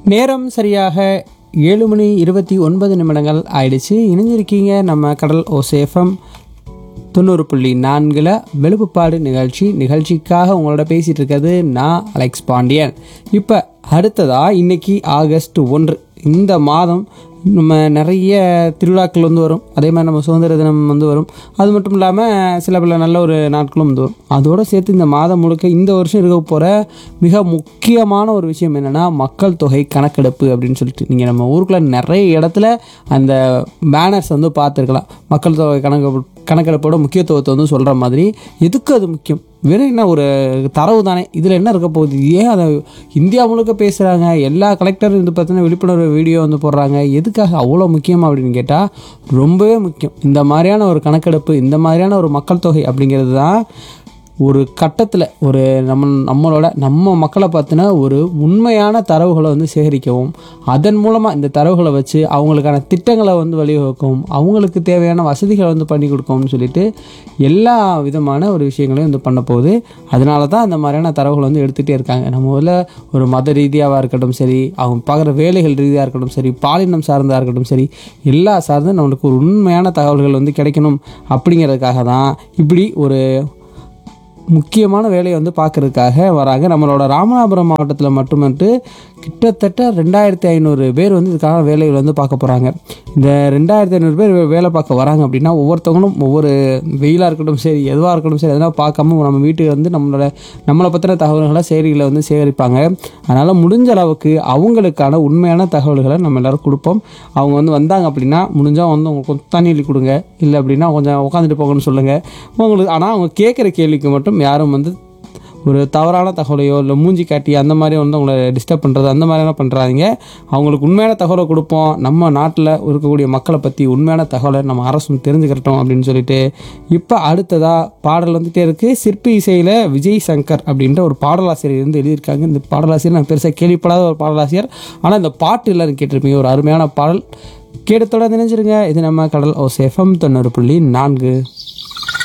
நேரம் சரியாக ஏழு மணி இருபத்தி ஒன்பது நிமிடங்கள் ஆயிடுச்சு இணைஞ்சிருக்கீங்க நம்ம கடல் ஓசேஃபம் தொண்ணூறு புள்ளி நான்கில் வெளுப்புப்பாடு நிகழ்ச்சி நிகழ்ச்சிக்காக உங்களோட பேசிகிட்டு இருக்கிறது நான் அலெக்ஸ் பாண்டியன் இப்போ அடுத்ததா இன்னைக்கு ஆகஸ்ட் ஒன்று இந்த மாதம் நம்ம நிறைய திருவிழாக்கள் வந்து வரும் அதே மாதிரி நம்ம சுதந்திர தினம் வந்து வரும் அது மட்டும் இல்லாமல் சில பல நல்ல ஒரு நாட்களும் வந்து வரும் அதோடு சேர்த்து இந்த மாதம் முழுக்க இந்த வருஷம் இருக்க போகிற மிக முக்கியமான ஒரு விஷயம் என்னென்னா மக்கள் தொகை கணக்கெடுப்பு அப்படின்னு சொல்லிட்டு நீங்கள் நம்ம ஊருக்குள்ள நிறைய இடத்துல அந்த பேனர்ஸ் வந்து பார்த்துருக்கலாம் மக்கள் தொகை கணக்கு கணக்கெடுப்போட முக்கியத்துவத்தை வந்து சொல்கிற மாதிரி எதுக்கு அது முக்கியம் வெறும் என்ன ஒரு தரவு தானே இதில் என்ன இருக்க போகுது ஏன் அதை இந்தியா முழுக்க பேசுகிறாங்க எல்லா கலெக்டரும் இது பார்த்தீங்கன்னா விழிப்புணர்வு வீடியோ வந்து போடுறாங்க எதுக்காக அவ்வளோ முக்கியம் அப்படின்னு கேட்டால் ரொம்பவே முக்கியம் இந்த மாதிரியான ஒரு கணக்கெடுப்பு இந்த மாதிரியான ஒரு மக்கள் தொகை அப்படிங்கிறது தான் ஒரு கட்டத்தில் ஒரு நம்ம நம்மளோட நம்ம மக்களை பார்த்தினா ஒரு உண்மையான தரவுகளை வந்து சேகரிக்கவும் அதன் மூலமாக இந்த தரவுகளை வச்சு அவங்களுக்கான திட்டங்களை வந்து வழிவகுக்கவும் அவங்களுக்கு தேவையான வசதிகளை வந்து பண்ணி கொடுக்கவும்னு சொல்லிட்டு எல்லா விதமான ஒரு விஷயங்களையும் வந்து பண்ண போகுது அதனால தான் அந்த மாதிரியான தரவுகளை வந்து எடுத்துகிட்டே இருக்காங்க நம்ம ஊரில் ஒரு மத ரீதியாக இருக்கட்டும் சரி அவங்க பார்க்குற வேலைகள் ரீதியாக இருக்கட்டும் சரி பாலினம் சார்ந்ததாக இருக்கட்டும் சரி எல்லா சார்ந்தும் நம்மளுக்கு ஒரு உண்மையான தகவல்கள் வந்து கிடைக்கணும் அப்படிங்கிறதுக்காக தான் இப்படி ஒரு முக்கியமான வேலையை வந்து பார்க்கறதுக்காக வராங்க நம்மளோட ராமநாதபுரம் மாவட்டத்தில் மட்டுமட்டு கிட்டத்தட்ட ரெண்டாயிரத்தி ஐநூறு பேர் வந்து இதுக்காக வேலைகள் வந்து பார்க்க போகிறாங்க இந்த ரெண்டாயிரத்தி ஐநூறு பேர் வே- வேலை பார்க்க வராங்க அப்படின்னா ஒவ்வொருத்தவங்களும் ஒவ்வொரு வெயிலாக இருக்கட்டும் சரி எதுவாக இருக்கட்டும் சரி எதனா பார்க்காம நம்ம வீட்டுக்கு வந்து நம்மளோட நம்மளை பற்றின தகவல்களை செய்திகளை வந்து சேகரிப்பாங்க அதனால் முடிஞ்ச அளவுக்கு அவங்களுக்கான உண்மையான தகவல்களை நம்ம எல்லாரும் கொடுப்போம் அவங்க வந்து வந்தாங்க அப்படின்னா முடிஞ்சால் வந்து உங்களுக்கு கொஞ்சம் தண்ணி அள்ளி கொடுங்க இல்லை அப்படின்னா கொஞ்சம் உட்காந்துட்டு போகணும்னு சொல்லுங்கள் உங்களுக்கு ஆனால் அவங்க கேட்குற கேள்விக்கு மட்டும் யாரும் வந்து ஒரு தவறான தகவலையோ இல்லை மூஞ்சி காட்டி அந்த மாதிரி வந்து அவங்கள டிஸ்டர்ப் பண்ணுறது அந்த மாதிரிலாம் பண்ணுறாதீங்க அவங்களுக்கு உண்மையான தகவலை கொடுப்போம் நம்ம நாட்டில் இருக்கக்கூடிய மக்களை பற்றி உண்மையான தகவலை நம்ம அரசும் தெரிஞ்சுக்கிறட்டும் அப்படின்னு சொல்லிட்டு இப்போ அடுத்ததாக பாடல் வந்துட்டே இருக்குது சிற்பி இசையில் விஜய் சங்கர் அப்படின்ற ஒரு பாடலாசிரியர் வந்து எழுதியிருக்காங்க இந்த பாடலாசிரியர் நான் பெருசாக கேள்விப்படாத ஒரு பாடலாசிரியர் ஆனால் இந்த பாட்டு எல்லாரும் கேட்டிருப்பீங்க ஒரு அருமையான பாடல் கேட்டு தொடர்ந்து நினைச்சிருங்க இது நம்ம கடல் ஓ எஃப்எம் தொண்ணூறு புள்ளி நான்கு